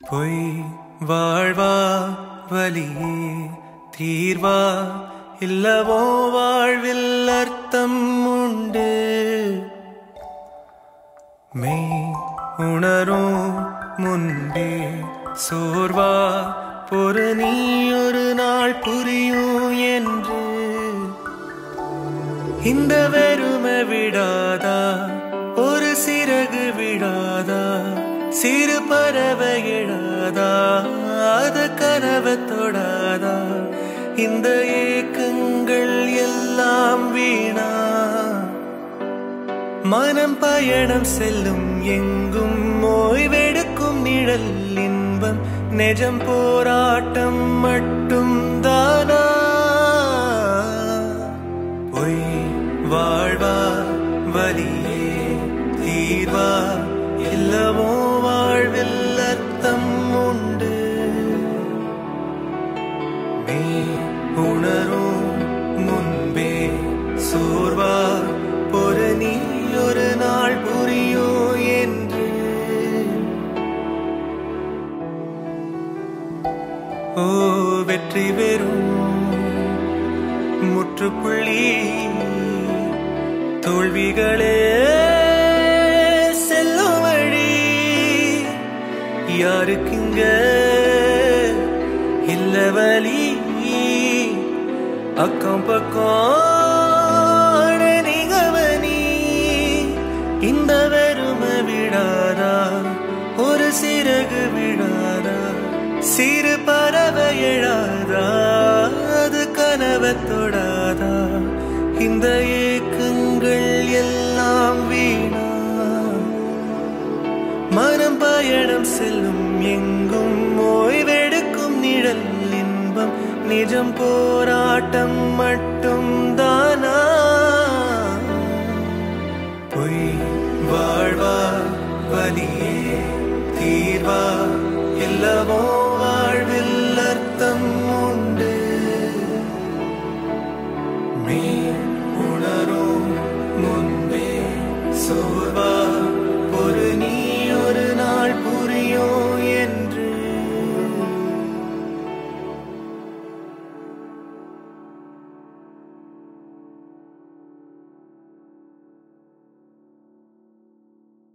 பொய் வாழ்வா வலியே தீர்வா இல்லவோ வாழ்வில் அர்த்தம் உண்டு மெய் உணரும் முன்பே சோர்வா பொறு நீ ஒரு நாள் புரியும் என்று இந்த வெறுமை விடாதா ஒரு சிறகு விடாதா சிறு பறவை எழாதா அது கனவை தொடாதா இந்த ஏக்கங்கள் எல்லாம் வீணா மனம் பயணம் செல்லும் எங்கும் ஓய்வெடுக்கும் நிழல் இன்பம் நெஜம் போராட்டம் மட்டும் தானா பொய் வாழ்வா வலியே தீர்வா இல்லவோ வாழ்வில் அர்த்தம் உண்டு மெய் உணரும் முன்பே சோர்வா பொறு நீ ஒரு நாள் புரியோ என்று ஓ வெற்றி வெறும் முற்றுப்புள்ளி தோல்விகளே செல்லும் வழி யாருக்குங்க இல்ல வலி அக்கம் பக்கம் நீங்கவனி இந்த வெறுமை விடாதா ஒரு சிறகு விடாதா சிறு பறவை எழாதா அது கனவை தொடாதா இந்த ஏக்கங்கள் எல்லாம் வீணா மனம் பயணம் செல்லும் எங்கும் ஓய்வெடுக்கும் நிழல் இன்பம் நிஜம் போராட்டம் மட்டும் தானா பொய் வாழ்வா வலியே தீர்வா எல்லாவோ வாழ்வில் அர்த்தம் உண்டு மெய்